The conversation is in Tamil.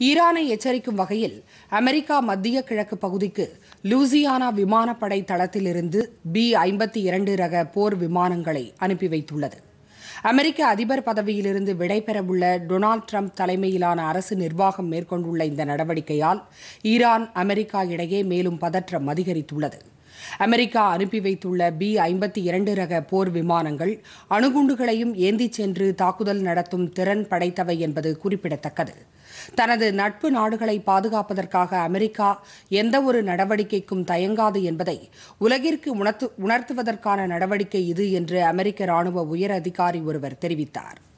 ஈரானை எச்சரிக்கும் வகையில் அமெரிக்கா மத்திய கிழக்கு பகுதிக்கு லூசியானா விமானப்படை தளத்திலிருந்து பி ஐம்பத்தி இரண்டு ரக போர் விமானங்களை அனுப்பி வைத்துள்ளது அமெரிக்க அதிபர் பதவியிலிருந்து விடைபெறவுள்ள டொனால்டு ட்ரம்ப் தலைமையிலான அரசு நிர்வாகம் மேற்கொண்டுள்ள இந்த நடவடிக்கையால் ஈரான் அமெரிக்கா இடையே மேலும் பதற்றம் அதிகரித்துள்ளது அமெரிக்கா அனுப்பி வைத்துள்ள பி ஐம்பத்தி இரண்டு ரக போர் விமானங்கள் அணுகுண்டுகளையும் ஏந்திச் சென்று தாக்குதல் நடத்தும் திறன் படைத்தவை என்பது குறிப்பிடத்தக்கது தனது நட்பு நாடுகளை பாதுகாப்பதற்காக அமெரிக்கா எந்தவொரு நடவடிக்கைக்கும் தயங்காது என்பதை உலகிற்கு உணர்த்து உணர்த்துவதற்கான நடவடிக்கை இது என்று அமெரிக்க ராணுவ உயர் அதிகாரி ஒருவர் தெரிவித்தார்